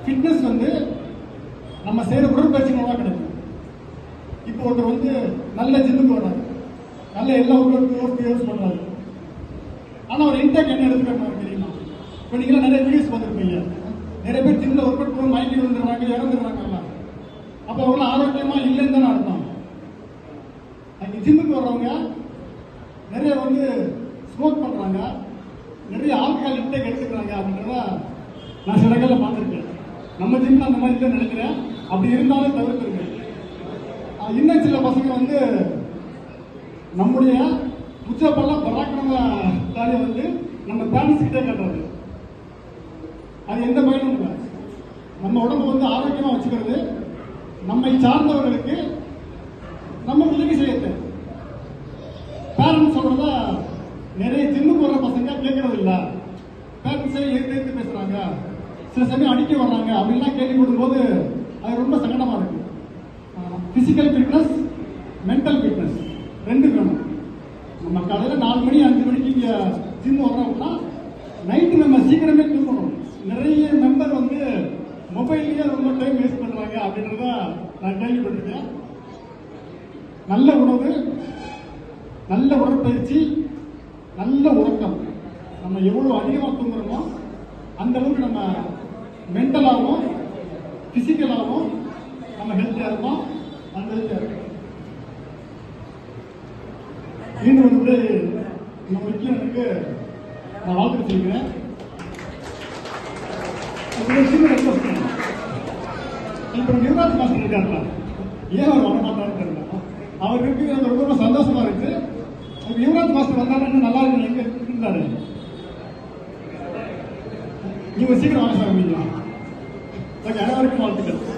Fitness வந்து நம்ம செய்யற உடற்பயிற்சி மூலமா கிடைக்கும் இப்போ ஒருத்தர் வந்து நல்ல ஜிம்முக்கு வர்றாரு நல்ல எல்லா உடலுக்கு யூஸ் பண்றாரு ஆனா ஒரு இன்டேக் என்ன எடுத்துக்கிறாங்க தெரியுமா இப்போ நீங்க நிறைய வீடியோஸ் பார்த்துருப்பீங்க நிறைய பேர் ஜிம்ல ஒர்க் அவுட் பண்ணி மயக்கி விழுந்துடுறாங்க இறந்துடுறாங்க அப்போ அவங்க ஆரோக்கியமா இல்லைன்னு தானே அர்த்தம் அங்க ஜிம்முக்கு வர்றவங்க நிறைய வந்து ஸ்மோக் பண்றாங்க நிறைய ஆல்கஹால் இன்டேக் எடுத்துக்கிறாங்க அப்படின்றத நான் சில இடங்கள்ல பார்த்துருக்கேன் நம்ம ஜிம்ல அந்த மாதிரி இல்லைன்னு நினைக்கிறேன் அப்படி இருந்தாலும் தவிர்த்துருங்க அஹ் இன்னும் சில பசங்க வந்து நம்முடைய உச்சப்பல்ல பராக்கிரம தாலியை வந்து நம்ம பேரண்ட்ஸ் கிட்டே காட்டுறது அது எந்த பயனும் இல்லை நம்ம உடம்பு வந்து ஆரோக்கியமா வச்சுக்கிறது நம்மை சார்ந்தவர்களுக்கு நம்ம உதவி செய்யறது பேரண்ட்ஸ் சொல்றத நிறைய ஜிம்முக்கு வர்ற பசங்க கேட்கறது இல்ல பேரண்ட்ஸே எடுத்து எடுத்து பேசுறாங்க சில சமயம் அடிக்க வர்றாங்க அப்படின்லாம் கேள்விப்படும் போது அது ரொம்ப சங்கடமா இருக்கு பிசிக்கல் ஃபிட்னஸ் மென்டல் ஃபிட்னஸ் ரெண்டு வேணும் நம்ம காலையில நாலு மணி அஞ்சு மணிக்கு இங்க ஜிம் வர்றோம்னா நைட்டு நம்ம சீக்கிரமே தூங்கணும் நிறைய மெம்பர் வந்து மொபைல்லயே ரொம்ப டைம் வேஸ்ட் பண்றாங்க அப்படின்றத நான் கேள்விப்பட்டிருக்கேன் நல்ல உணவு நல்ல உடற்பயிற்சி நல்ல உறக்கம் நம்ம எவ்வளவு அதிகமா தூங்குறோமோ அந்த அளவுக்கு நம்ம மென்டலாகவும் பிசிக்கலாகவும் நம்ம ஹெல்த்தியா இருப்போம் அந்த ஹெல்த்தியா இருக்கும் மீண்டும் ஒரு முறை நம்ம முக்கியனுக்கு நான் வாழ்த்து வச்சிருக்கிறேன் ஒரு சின்ன request. இப்ப யுவராஜ் மாஸ்டர் இருக்காருல்ல ஏன் அவர் வர மாட்டாருன்னு தெரியல அவர் இருக்கு எனக்கு ரொம்ப ரொம்ப சந்தோஷமா இருக்கு இப்ப யுவராஜ் மாஸ்டர் வந்தாலும் இன்னும் நல்லா இருக்கு எங்க இருந்தாரு நீங்க சீக்கிரம் வாங்க சார் முடியும் ஓகே அனைவருக்கும் வாழ்த்துக்கள்